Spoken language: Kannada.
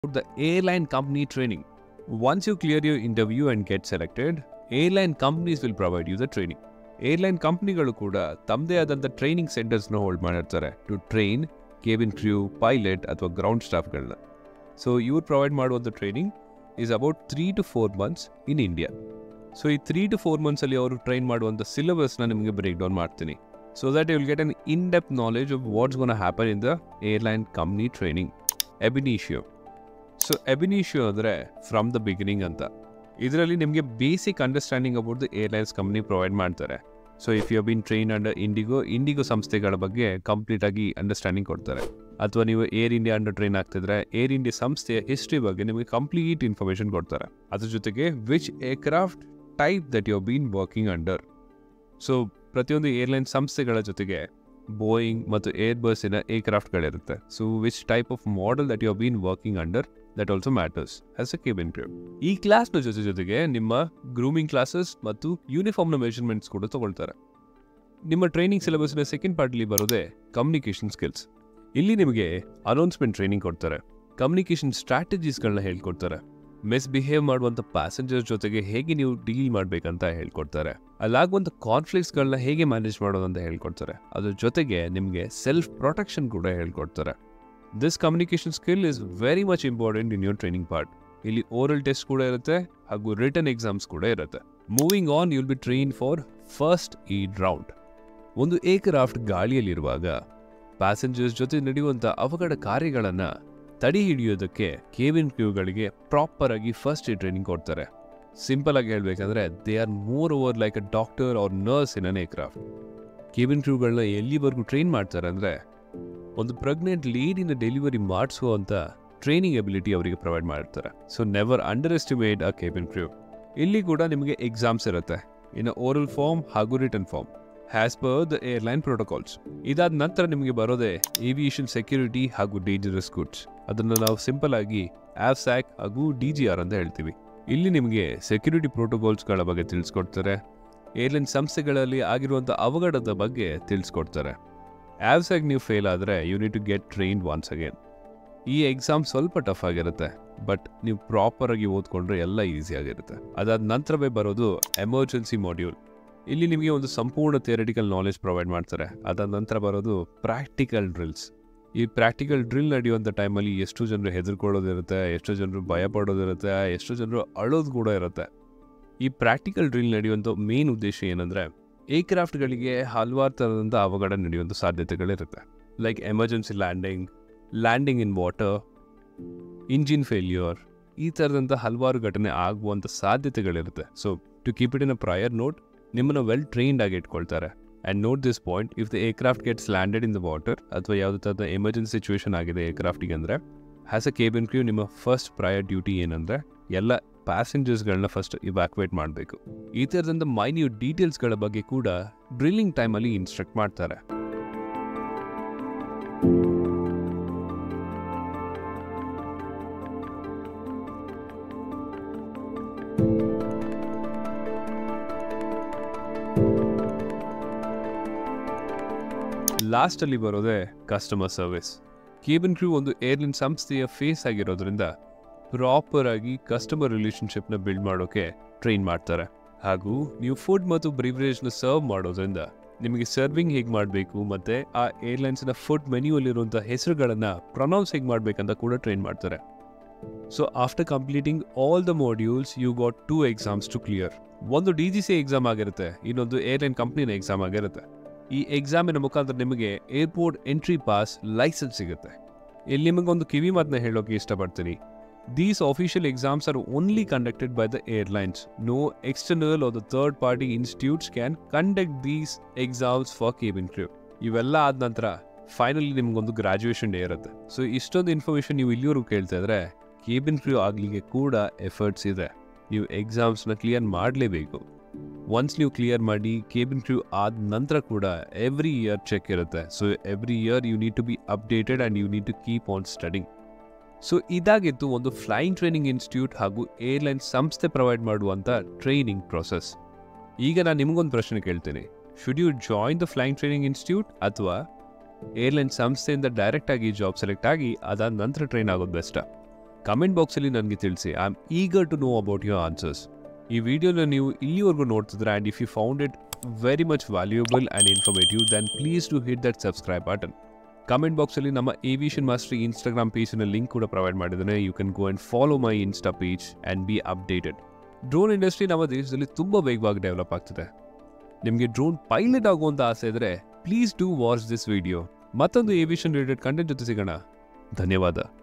the airline company training. Once you clear your interview and get selected, airline companies will provide you the training. Airline ಕಂಪ್ನಿಗಳು ಕೂಡ ತಮ್ಮದೇ ಆದಂಥ ಟ್ರೈನಿಂಗ್ ಸೆಂಟರ್ಸ್ನ ಹೋಲ್ಡ್ ಮಾಡಿರ್ತಾರೆ to train cabin crew pilot ಅಥವಾ ಗ್ರೌಂಡ್ ಸ್ಟಾಫ್ಗಳನ್ನ ಸೊ ಇವ್ರು ಪ್ರೊವೈಡ್ ಮಾಡುವಂಥ training is about three to four months in India so ಈ ತ್ರೀ ಟು ಫೋರ್ ಮಂತ್ಸಲ್ಲಿ ಅವರು ಟ್ರೈನ್ ಮಾಡುವಂಥ ಸಿಲೆಬಸ್ನ ನಿಮಗೆ ಬ್ರೇಕ್ ಡೌನ್ ಮಾಡ್ತೀನಿ so that you will get an in depth knowledge of what's gonna happen in the airline company training ab initio so ab initio ಅಂದರೆ ಫ್ರಮ್ ದ ಬಿಗಿನಿಂಗ್ ಅಂತ ಇದರಲ್ಲಿ ನಿಮಗೆ basic understanding about the airlines company provide ಮಾಡ್ತಾರೆ so if you been train under IndiGo IndiGo ಸಂಸ್ಥೆಗಳ ಬಗ್ಗೆ ಕಂಪ್ಲೀಟ್ ಆಗಿ ಅಂಡರ್ಸ್ಟ್ಯಾಂಡಿಂಗ್ ಕೊಡ್ತಾರೆ ಅಥವಾ ನೀವು ಏರ್ ಇಂಡಿಯಾ ಅಂಡರ್ ಟ್ರೈನ್ ಆಗ್ತಿದ್ರೆ ಏರ್ ಇಂಡಿಯಾ ಸಂಸ್ಥೆಯ ಹಿಸ್ಟ್ರಿ ಬಗ್ಗೆ ನಿಮಗೆ ಕಂಪ್ಲೀಟ್ ಇನ್ಫಾರ್ಮೇಷನ್ ಕೊಡ್ತಾರೆ ಅದ್ರ ಜೊತೆಗೆ which aircraft type that you been working under so ಪ್ರತಿಯೊಂದು ಏರ್ಲೈನ್ ಸಂಸ್ಥೆಗಳ ಜೊತೆಗೆ ಬೋಯಿಂಗ್ ಮತ್ತು ಏರ್ ಬಸ್ಸಿನ ಏರ್ಕ್ರಾಫ್ಟ್ಗಳಿರುತ್ತೆ so which type of model that you been working under that also matters as a cabin crew ಈ ಕ್ಲಾಸ್ನ ಜೊತೆ ಜೊತೆಗೆ ನಿಮ್ಮ ಗ್ರೂಮಿಂಗ್ ಕ್ಲಾಸಸ್ ಮತ್ತು ಯೂನಿಫಾರ್ಮ್ನ ಮೆಷರ್ಮೆಂಟ್ಸ್ ಕೂಡ ತಗೊಳ್ತಾರೆ ನಿಮ್ಮ ಟ್ರೈನಿಂಗ್ ಸಿಲೆಬಸ್ನ ಸೆಕೆಂಡ್ ಪಾರ್ಟ್ಲಿ ಬರೋದೇ ಕಮ್ಯುನಿಕೇಷನ್ ಸ್ಕಿಲ್ಸ್ ಇಲ್ಲಿ ನಿಮಗೆ ಅನೌನ್ಸ್ಮೆಂಟ್ ಟ್ರೈನಿಂಗ್ ಕೊಡ್ತಾರೆ ಕಮ್ಯುನಿಕೇಷನ್ ಸ್ಟ್ರಾಟಜೀಸ್ಗಳನ್ನ ಹೇಳ್ಕೊಡ್ತಾರೆ ಮಿಸ್ಬಿಹೇವ್ ಮಾಡುವಂಥ ಪ್ಯಾಸೆಂಜರ್ಸ್ ಜೊತೆಗೆ ಹೇಗೆ ನೀವು ಡೀಲ್ ಮಾಡಬೇಕಂತ ಹೇಳ್ಕೊಡ್ತಾರೆ ಅಲ್ಲಾಗುವಂಥ ಕಾನ್ಫ್ಲಿಕ್ಟ್ಸ್ಗಳನ್ನ ಹೇಗೆ ಮ್ಯಾನೇಜ್ ಮಾಡೋದು ಅಂತ ಹೇಳ್ಕೊಡ್ತಾರೆ ಅದ್ರ ಜೊತೆಗೆ ನಿಮಗೆ ಸೆಲ್ಫ್ ಪ್ರೊಟೆಕ್ಷನ್ ಕೂಡ ಹೇಳ್ಕೊಡ್ತಾರೆ this communication skill is very much important in your training part ಇಲ್ಲಿ ಓರಲ್ ಟೆಸ್ಟ್ ಕೂಡ ಇರುತ್ತೆ ಹಾಗೂ ರಿಟರ್ನ್ ಎಕ್ಸಾಮ್ಸ್ ಕೂಡ ಇರುತ್ತೆ moving on you'll be train for first aid round ಒಂದು ಏಕರಾಫ್ಟ್ ಗಾಳಿಯಲ್ಲಿರುವಾಗ ಪ್ಯಾಸೆಂಜರ್ಸ್ ಜೊತೆ ನಡೆಯುವಂಥ ಅವಘಡ ಕಾರ್ಯಗಳನ್ನು ತಡೆ ಹಿಡಿಯೋದಕ್ಕೆ ಕೇಬಿನ್ ಕ್ಯೂಗಳಿಗೆ ಪ್ರಾಪರ್ ಆಗಿ ಫಸ್ಟ್ ಏಡ್ ಟ್ರೈನಿಂಗ್ ಕೊಡ್ತಾರೆ ಸಿಂಪಲ್ ಆಗಿ ಹೇಳ್ಬೇಕಂದ್ರೆ they are more over like a doctor or nurse in an aircraft cabin ಕ್ರೂಗಳನ್ನ ಎಲ್ಲಿವರೆಗೂ ಟ್ರೈನ್ ಮಾಡ್ತಾರೆ ಅಂದರೆ ಒಂದು ಪ್ರೆಗ್ನೆಂಟ್ ಲೇಡಿನ ಡೆಲಿವರಿ ಮಾಡಿಸುವಂಥ ಟ್ರೈನಿಂಗ್ ಎಬಿಲಿಟಿ ಅವರಿಗೆ ಪ್ರೊವೈಡ್ ಮಾಡಿರ್ತಾರೆ so never underestimate a cabin crew ಇಲ್ಲಿ ಕೂಡ ನಿಮಗೆ ಎಕ್ಸಾಮ್ಸ್ ಇರುತ್ತೆ ಇನ್ನು ಓರಲ್ ಫಾರ್ಮ್ ಹಾಗೂ written form has per the airline protocols ಇದಾದ ನಂತರ ನಿಮಗೆ ಬರೋದೇ ಏವಿಯೇಷನ್ ಸೆಕ್ಯೂರಿಟಿ ಹಾಗೂ ಡೇಂಜರಸ್ ಗುಡ್ಸ್ ಅದನ್ನು ನಾವು ಸಿಂಪಲ್ ಆಗಿ ಸ್ಯಾಕ್ ಹಾಗೂ ಡಿ ಜಿ ಆರ್ ಅಂತ ಹೇಳ್ತೀವಿ ಇಲ್ಲಿ ನಿಮಗೆ ಸೆಕ್ಯೂರಿಟಿ ಪ್ರೋಟೋಕಾಲ್ಸ್ಗಳ ಬಗ್ಗೆ ತಿಳಿಸ್ಕೊಡ್ತಾರೆ ಏರ್ಲೈನ್ ಸಂಸ್ಥೆಗಳಲ್ಲಿ ಆಗಿರುವಂಥ ಅವಘಡದ ಬಗ್ಗೆ ತಿಳಿಸ್ಕೊಡ್ತಾರೆ ಆ್ಯವ್ಸಾಗಿ ನೀವು ಫೇಲ್ ಆದರೆ you need to get train once again ಈ ಎಕ್ಸಾಮ್ ಸ್ವಲ್ಪ ಟಫ್ ಆಗಿರುತ್ತೆ ಬಟ್ ನೀವು ಪ್ರಾಪರಾಗಿ ಓದ್ಕೊಂಡ್ರೆ ಎಲ್ಲ ಈಸಿ ಆಗಿರುತ್ತೆ ಅದಾದ ನಂತರವೇ ಬರೋದು ಎಮರ್ಜೆನ್ಸಿ ಮಾಡ್ಯೂಲ್ ಇಲ್ಲಿ ನಿಮಗೆ ಒಂದು ಸಂಪೂರ್ಣ ಥಿಯರಿಟಿಕಲ್ ನಾಲೆಜ್ ಪ್ರೊವೈಡ್ ಮಾಡ್ತಾರೆ ಅದಾದ ನಂತರ ಬರೋದು ಪ್ರಾಕ್ಟಿಕಲ್ ಡ್ರಿಲ್ಸ್ ಈ ಪ್ರಾಕ್ಟಿಕಲ್ ಡ್ರಿಲ್ ನಡೆಯುವಂಥ ಟೈಮಲ್ಲಿ ಎಷ್ಟು ಜನರು ಹೆದರ್ಕೊಳ್ಳೋದಿರುತ್ತೆ ಎಷ್ಟು ಜನರು ಭಯ ಪಡೋದಿರುತ್ತೆ ಎಷ್ಟು ಜನರು ಅಳೋದು ಕೂಡ ಇರುತ್ತೆ ಈ ಪ್ರಾಕ್ಟಿಕಲ್ ಡ್ರಿಲ್ ನಡೆಯುವಂಥ ಮೇನ್ ಉದ್ದೇಶ ಏನಂದರೆ ಏರ್ಕ್ರಾಫ್ಟ್ಗಳಿಗೆ ಹಲವಾರು ಥರದಂಥ ಅವಘಡ ನಡೆಯುವಂಥ ಸಾಧ್ಯತೆಗಳಿರುತ್ತೆ like emergency landing landing in water engine failure ಈ ಥರದಂಥ ಹಲವಾರು ಘಟನೆ ಆಗುವಂಥ ಸಾಧ್ಯತೆಗಳಿರುತ್ತೆ so to keep it in a prior note ನಿಮ್ಮನ್ನು ವೆಲ್ ಟ್ರೈನ್ಡ್ ಆಗಿ ಇಟ್ಕೊಳ್ತಾರೆ and note this point if the aircraft gets landed in the water ಅಥವಾ ಯಾವುದೇ ಥರದ ಎಮರ್ಜೆನ್ಸಿ ಸಿಚುವೇಶನ್ ಆಗಿದೆ ಏರ್ಕ್ರಾಫ್ಟಿಗೆ ಅಂದರೆ ಹ್ಯಾಸ್ ಅ ಕೇಬಿನ್ ಕ್ರೂ ನಿಮ್ಮ ಫಸ್ಟ್ ಪ್ರಯರ್ ಡ್ಯೂಟಿ ಏನಂದರೆ ಎಲ್ಲ ಪ್ಯಾಸೆಂಜರ್ಸ್ಗಳನ್ನ ಫಸ್ಟ್ ಇವ್ಯಾಕ್ಯುವೇಟ್ ಮಾಡಬೇಕು ಈ ಥರದಂಥ ಮೈನ್ಯೂಟ್ ಡೀಟೇಲ್ಸ್ಗಳ ಬಗ್ಗೆ ಕೂಡ ಡ್ರಿಲ್ಲಿಂಗ್ ಟೈಮಲ್ಲಿ ಇನ್ಸ್ಟ್ರಕ್ಟ್ ಮಾಡ್ತಾರೆ ಲಾಸ್ಟಲ್ಲಿ ಬರೋದೇ ಕಸ್ಟಮರ್ ಸರ್ವಿಸ್ ಕೇಬಿನ್ ಕ್ರೂ ಒಂದು ಏರ್ಲೈನ್ ಸಂಸ್ಥೆಯ ಫೇಸ್ ಆಗಿರೋದ್ರಿಂದ ಪ್ರಾಪರ್ ಆಗಿ ಕಸ್ಟಮರ್ ರಿಲೇಶನ್ಶಿಪ್ನ ಬಿಲ್ಡ್ ಮಾಡೋಕೆ ಟ್ರೈನ್ ಮಾಡ್ತಾರೆ ಹಾಗೂ ನೀವು ಫುಡ್ ಮತ್ತು ಬ್ರಿವರೇಜ್ನ ಸರ್ವ್ ಮಾಡೋದ್ರಿಂದ ನಿಮಗೆ ಸರ್ವಿಂಗ್ ಹೇಗೆ ಮಾಡಬೇಕು ಮತ್ತು ಆ ಏರ್ಲೈನ್ಸ್ನ ಫುಡ್ ಮೆನ್ಯೂಲಿರುವಂಥ ಹೆಸರುಗಳನ್ನು ಪ್ರೊನೌನ್ಸ್ ಹೇಗೆ ಮಾಡಬೇಕಂತ ಕೂಡ ಟ್ರೈನ್ ಮಾಡ್ತಾರೆ so after completing all the modules you got two exams to clear ಒಂದು ಡಿ ಜಿ ಸಿ ಎಕ್ಸಾಮ್ ಆಗಿರುತ್ತೆ ಇನ್ನೊಂದು ಏರ್ಲೈನ್ ಕಂಪ್ನಿನ ಎಕ್ಸಾಮ್ ಆಗಿರುತ್ತೆ ಈ ಎಕ್ಸಾಮಿನ ಮುಖಾಂತರ ನಿಮಗೆ ಏರ್ಪೋರ್ಟ್ ಎಂಟ್ರಿ ಪಾಸ್ ಲೈಸೆನ್ಸ್ ಸಿಗುತ್ತೆ ಇಲ್ಲಿ ನಿಮಗೊಂದು ಕಿವಿ ಮಾತನ್ನ ಹೇಳೋಕೆ ಇಷ್ಟಪಡ್ತೀನಿ these official exams are only conducted by the airlines no external or the third party institutes can conduct these exams for cabin crew ಇವೆಲ್ಲ ಆದ ನಂತರ ಫೈನಲಿ ನಿಮ್ಗೊಂದು ಗ್ರಾಜುಯೇಷನ್ ಡೇ ಇರುತ್ತೆ ಸೊ ಇಷ್ಟೊಂದು ಇನ್ಫಾರ್ಮೇಷನ್ ನೀವು ಇಲ್ಲಿವರೆಗೂ ಕೇಳ್ತಾ ಇದ್ರೆ ಕೇಬಿನ್ ಕ್ರೂ ಆಗಲಿಕ್ಕೆ ಕೂಡ ಎಫರ್ಟ್ಸ್ ಇದೆ ನೀವು ಎಕ್ಸಾಮ್ಸ್ನ ಕ್ಲಿಯರ್ ಮಾಡಲೇಬೇಕು ಒನ್ಸ್ ನೀವು ಕ್ಲಿಯರ್ ಮಾಡಿ ಕೇಬಿನ್ ಕ್ರೂ ಆದ ನಂತರ ಕೂಡ ಎವ್ರಿ ಇಯರ್ ಚೆಕ್ ಇರುತ್ತೆ so every year you need to be updated and you need to keep on studying so ಇದಾಗಿತ್ತು ಒಂದು ಫ್ಲೈಯಿಂಗ್ ಟ್ರೈನಿಂಗ್ ಇನ್ಸ್ಟಿಟ್ಯೂಟ್ ಹಾಗೂ ಏರ್ಲೈನ್ ಸಂಸ್ಥೆ ಪ್ರೊವೈಡ್ ಮಾಡುವಂಥ ಟ್ರೈನಿಂಗ್ ಪ್ರೊಸೆಸ್ ಈಗ ನಾನು ನಿಮಗೊಂದು ಪ್ರಶ್ನೆ ಕೇಳ್ತೀನಿ should you join the flying training institute ಅಥವಾ ಏರ್ಲೈನ್ ಸಂಸ್ಥೆಯಿಂದ ಡೈರೆಕ್ಟ್ ಆಗಿ ಜಾಬ್ ಸೆಲೆಕ್ಟ್ ಆಗಿ ಅದಾದ ನಂತರ ಟ್ರೈನ್ ಆಗೋದು ಬೆಸ್ಟಾ ಕಮೆಂಟ್ ಬಾಕ್ಸಲ್ಲಿ ನನಗೆ ತಿಳಿಸಿ I am eager to know about your answers ಈ ವಿಡಿಯೋನ ನೀವು ಇಲ್ಲಿವರೆಗೂ ನೋಡ್ತಿದ್ರೆ and if you found it very much valuable and informative then please to hit that subscribe button comment ಬಾಕ್ಸಲ್ಲಿ ನಮ್ಮ ಏವಿಯೇಷನ್ ಮಾಸ್ಟರ್ ಇನ್ಸ್ಟಾಗ್ರಾಮ್ ಪೇಜಿನ ಲಿಂಕ್ ಕೂಡ ಪ್ರೊವೈಡ್ ಮಾಡಿದ್ದಾನೆ you can go and follow my insta page and be updated drone industry ನಮ್ಮ ದೇಶದಲ್ಲಿ ತುಂಬ ವೇಗವಾಗಿ ಡೆವಲಪ್ ಆಗ್ತಿದೆ ನಿಮಗೆ ಡ್ರೋನ್ ಪೈಲಟ್ ಆಗುವಂಥ ಆಸೆ ಇದ್ರೆ please do watch this video ಮತ್ತೊಂದು ಏವಿಯೇಷನ್ ರಿಲೇಟೆಡ್ ಕಂಟೆಂಟ್ ಜೊತೆ ಸಿಗೋಣ ಧನ್ಯವಾದ